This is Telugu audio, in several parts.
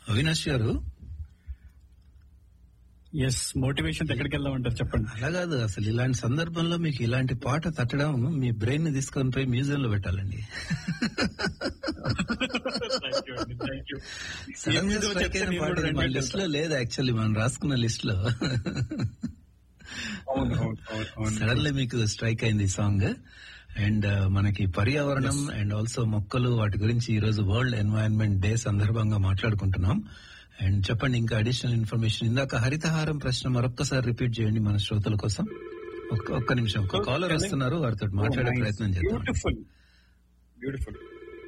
అవినాష్ గారు ఎస్ మోటివేషన్ ఎక్కడికి వెళ్దామంటారు చెప్పండి అలా కాదు అసలు ఇలాంటి సందర్భంలో మీకు ఇలాంటి పాట తట్టడం మీ బ్రెయిన్ ని తీసుకొని పోయి మ్యూజియం లో పెట్టాలండి సడన్ గా స్ట్రైక్ అయిన పాట ఇది మన లిస్ట్ లో లేదు యాక్చువల్లీ మనం రాసుకున్న లిస్ట్ లో సడన్లీ మీకు స్ట్రైక్ అయింది ఈ సాంగ్ అండ్ మనకి పర్యావరణం అండ్ ఆల్సో మొక్కలు వాటి గురించి ఈ రోజు వరల్డ్ ఎన్వైరన్మెంట్ డే సందర్భంగా మాట్లాడుకుంటున్నాం అండ్ చెప్పండి ఇంకా అడిషనల్ ఇన్ఫర్మేషన్ ఇందాక హరితహారం ప్రశ్న మరొక్కసారి రిపీట్ చేయండి మన శ్రోతల కోసం ఒక్క ఒక్క నిమిషం ఒక కాలర్ వస్తున్నారు వారితో మాట్లాడే ప్రయత్నం చేద్దాం బ్యూటిఫుల్ బ్యూటిఫుల్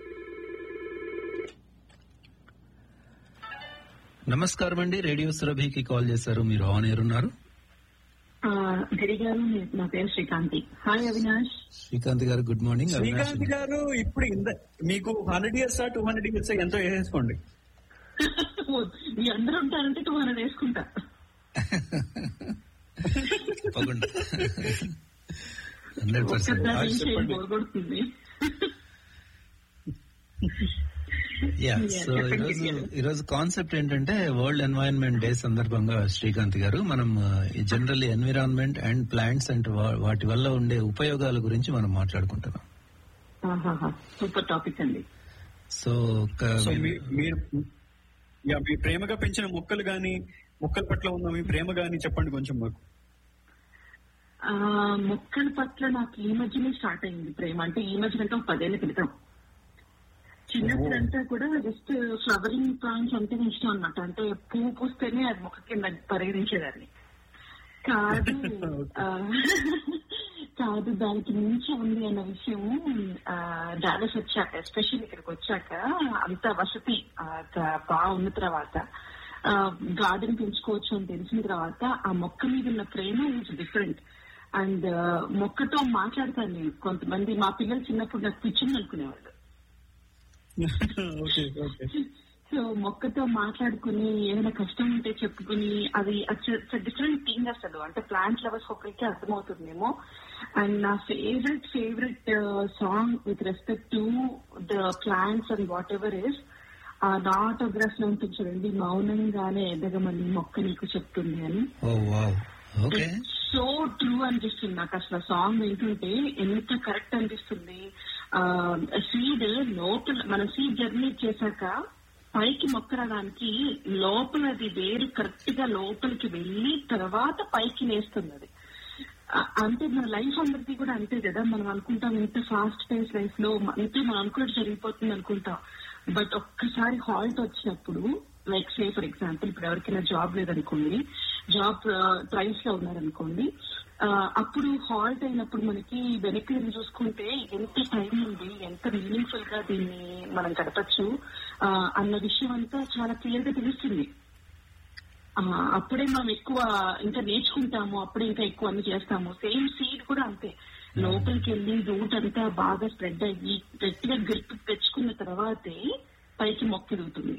నమస్కారం అండి రేడియో సురభికి కాల్ చేశారు మీరు ఆన్ ఎయిర్ ఉన్నారు గిరి గారు మీ- నా పేరు శ్రీకాంతి హాయ్ అవినాష్ శ్రీకాంత్ గారు గుడ్ మార్నింగ్ అవినాష్ శ్రీకాంత్ గారు ఇప్పుడు ఇంత మీకు hundred years two hundred years ఎంతో వేసేసుకోండి మీ అందరూ ఉంటారంటే టూ హండ్రెడ్ వేసుకుంటా తప్పకుండా హండ్రెడ్ పర్సెంట్ ఒక్కసారి నుంచి చెప్పండి. బోర్ కొడుతుంది యా Yeah, సో చెప్పండి, ఈరోజు గిరిజన. ఈరోజు కాన్సెప్ట్ ఏంటంటే వరల్డ్ ఎన్వైరన్మెంట్ డే సందర్భంగా శ్రీకాంత్ గారు మనం generally environment and plants and వాటి వల్ల ఉండే ఉపయోగాల గురించి మనం మాట్లాడుకుంటున్నాం సూపర్ టాపిక్ అండి సో ఒక- సో మీ- మీరు యా, మీ ప్రేమగా పెంచిన మొక్కలు గాని మొక్కల పట్ల ఉన్న మీ ప్రేమ గాని చెప్పండి కొంచెం మాకు ఆ, మొక్కల పట్ల నాకు ఈ మధ్యనే స్టార్ట్ అయింది ప్రేమ అంటే ఈ మధ్య అంటే ఒక పదేళ్ల క్రితం చిన్నప్పుడంతా కూడా జస్ట్ ఫ్లవరింగ్ ప్లాంట్స్ అంటే ఇష్టం అన్నమాట అంటే పువ్వు పూస్తేనే అది మొక్క కింద పరిగణించేదాన్ని కాదు ఆ, కాదు దానికి మించి ఉంది అన్న విషయం డాలస్ వచ్చాక ఎస్పెషల్లీ ఇక్కడికి వచ్చాక అంత వసతి ఆ, త- బాగా ఉన్న తర్వాత గార్డెన్ పెంచుకోవచ్చు అని తెలిసిన తర్వాత ఆ మొక్క మీద ఉన్న ప్రేమ ఈజ్ డిఫరెంట్ అండ్ మొక్కతో మాట్లాడతాను నేను కొంతమంది మా పిల్లలు చిన్నప్పుడు నాకు పిచ్చింది అనుకునేవాళ్ళు ఓకే ఓకే సో మొక్కతో మాట్లాడుకుని ఏమైనా కష్టం ఉంటే చెప్పుకుని అది డిఫరెంట్ థింగ్ అసలు అంటే ప్లాంట్ లవర్స్ ఒకరికి అర్థమవుతుందేమో అండ్ నా favourite favourite song with respect to the plants and whatever is ఆ నా ఆటోగ్రాఫ్ లో ఉంటుంది చూడండి మౌనంగానే ఎదగమని మొక్క నీకు చెప్తుంది అని oh wow okay so true అనిపిస్తుంది నాకు అసలు సాంగ్ వింటుంటే ఎంత కరెక్ట్ అనిపిస్తుంది సీడ్ లోపల మన సీడ్ జర్నీ చేశాక పైకి మొక్క రావడానికి లోపలది వేరు కరెక్ట్ గా లోపలికి వెళ్ళి తర్వాత పైకి నేస్తుంది అది ఆ, అంటే మన లైఫ్ అందరికీ కూడా అంతే కదా మనం అనుకుంటాం ఇంత ఫాస్ట్ పేస్ లైఫ్ లో అంతే మనం అనుకున్నట్టు జరిగిపోతుంది అనుకుంటాం బట్ ఒక్కసారి హాల్ట్ వచ్చినప్పుడు లైక్ సే ఫర్ ఎగ్జాంపుల్ ఇప్పుడు ఎవరికైనా జాబ్ లేదనుకోండి జాబ్ ట్రైల్స్ లో ఉన్నారనుకోండి ఆ, అప్పుడు హాల్ట్ అయినప్పుడు మనకి వెనక్కి తిరిగి చూసుకుంటే ఎంత టైం ఉంది ఎంత మీనింగ్ఫుల్ గా దీన్ని మనం గడపచ్చు ఆ, అన్న విషయం అంతా చాలా క్లియర్ గా తెలుస్తుంది ఆ, అప్పుడే మనం ఎక్కువ ఇంకా నేర్చుకుంటాము అప్పుడే ఇంకా ఎక్కువ అన్ని చేస్తాము సేమ్ సీడ్ కూడా అంతే లోపలికి వెళ్ళి రూట్ అంతా బాగా స్ప్రెడ్ అయ్యి గట్టిగా గ్రిప్ తెచ్చుకున్న తర్వాతే పైకి మొక్క ఎదుగుతుంది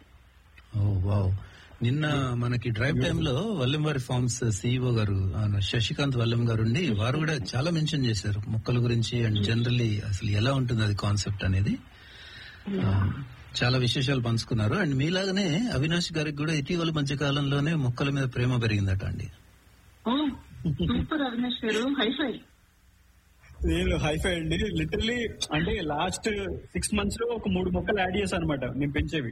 ఓ వావ్ నిన్న మనకి డ్రైవ్ టైమ్ లో వల్లంవారి ఫార్మ్స్ సిఇఓ గారు ఆ, శశికాంత్ వల్లం గారు ఉండి వారు కూడా చాలా మెన్షన్ చేశారు మొక్కల గురించి అండ్ జనరల్లీ అసలు ఎలా ఉంటుంది అది కాన్సెప్ట్ అనేది ఆ, చాలా విశేషాలు పంచుకున్నారు అండ్ మీలాగనే అవినాష్ గారికి కూడా ఇటీవల మధ్య కాలంలోనే మొక్కల మీద ప్రేమ పెరిగిందట అండి ఓ సూపర్ అవినాష్ గారు హైఫై నేను హైఫై అండి లిటరలీ అంటే లాస్ట్ సిక్స్ మంత్స్ లో ఒక మూడు మొక్కలు యాడ్ చేశాను అనమాట నేను పెంచేవి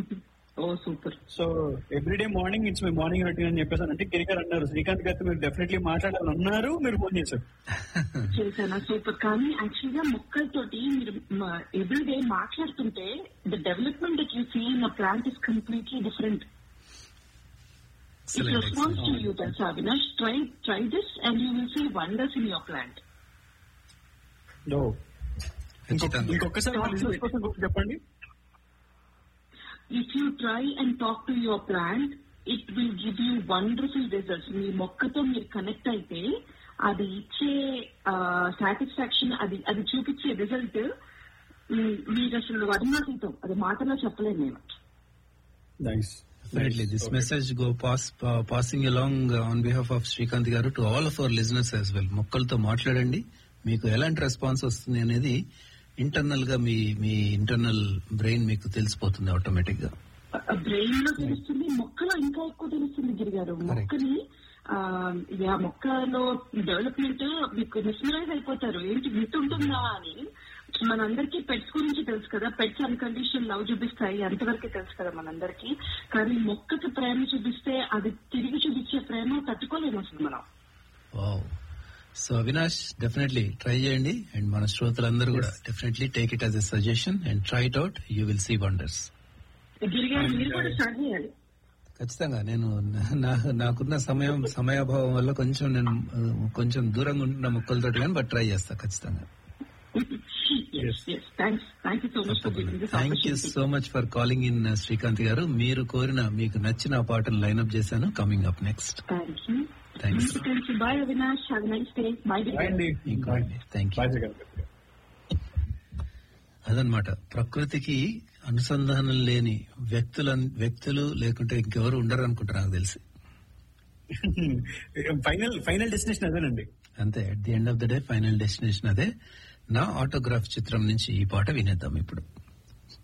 oh super so every day morning it's my morning routine అని చెప్పేసాను అంటే గిరిగారు అన్నారు శ్రీకాంత్ గారితో మీరు డెఫినెట్లీ మాట్లాడాలని అన్నారు మీరు ఫోన్ చేశారు చేశాను సూపర్ కానీ యాక్చువల్ గా మొక్కలతోటి మీరు ఎవ్రీడే మాట్లాడుతుంటే the development that you see in plant is completely different It Excellent, responds to excellent. you, that's Avinash. Try, try this and you will see wonders in your plant. No. ఖచ్చితంగా. ఇంకొకసారి మా listeners కోసం గుర్తు చెప్పండి If you try and talk to your plant, it will give you wonderful results. మీ మొక్కతో మీరు కనెక్ట్ అయితే అది ఇచ్చే సాటిస్ఫాక్షన్ అది అది చూపించే రిజల్ట్ మీరు అసలు వర్ణాతీతం అది మాటలో చెప్పలేను నేను nice Definitely, this message go pass uh, passing along uh, on behalf of Srikanth గారు to all of our listeners as well మొక్కలతో మాట్లాడండి మీకు ఎలాంటి రెస్పాన్స్ వస్తుంది అనేది ఇంటర్నల్ గా మీ మీ ఇంటర్నల్ బ్రెయిన్ మీకు తెలిసిపోతుంది ఆటోమేటిక్ గా బ్రెయిన్ లో తెలుస్తుంది మొక్కలో ఇంకా ఎక్కువ తెలుస్తుంది గిరిగారు మొక్కని ఆ, యా, మొక్కలో డెవలప్మెంట్ మీకు మిస్మరైజ్ అయిపోతారు ఏంటి మిత్ ఉంటుందా అని మనందరికీ పెట్స్ గురించి తెలుసు కదా పెట్స్ అన్కండిషన్ లవ్ చూపిస్తాయి అంతవరకే తెలుసు కదా మనందరికీ కానీ మొక్కకి ప్రేమ చూపిస్తే అది తిరిగి చూపించే ప్రేమ తట్టుకోలేము అసలు మనం wow so Avinash definitely try చేయండి అండ్ మన శ్రోతలందరూ కూడా definitely take it as a suggestion and try it out you will see wonders గిరిగారు మీరు కూడా స్టార్ట్ చేయాలి ఖచ్చితంగా నేను నా- నాకున్న సమయం సమయాభావం వల్ల కొంచెం నేను ఆ, కొంచెం దూరంగా ఉంటున్న మొక్కలతో కానీ బట్ ట్రై చేస్తా ఖచ్చితంగా thanks thank you so much for giving this thank you so much for calling in Srikanth గారు మీరు కోరిన మీకు నచ్చిన ఆ పాటను లైన్అప్ చేశాను coming up next thank you thanks thank you bye Avinash have nice day bye bye అండి ఇంకా థ్యాంక్ యూ బాయ్ జగన్ అదనమాట ప్రకృతికి అనుసంధానం లేని వ్యక్తుల వ్యక్తులు లేకుంటే ఇంకెవరు ఉండరు అనుకుంటా నాకు తెలిసి ఫైనల్ ఫైనల్ డెస్టినేషన్ అదేనండి అంతే at the end of the day final destination అదే నా ఆటోగ్రాఫ్ చిత్రం నుంచి ఈ పాట వినేద్దాం ఇప్పుడు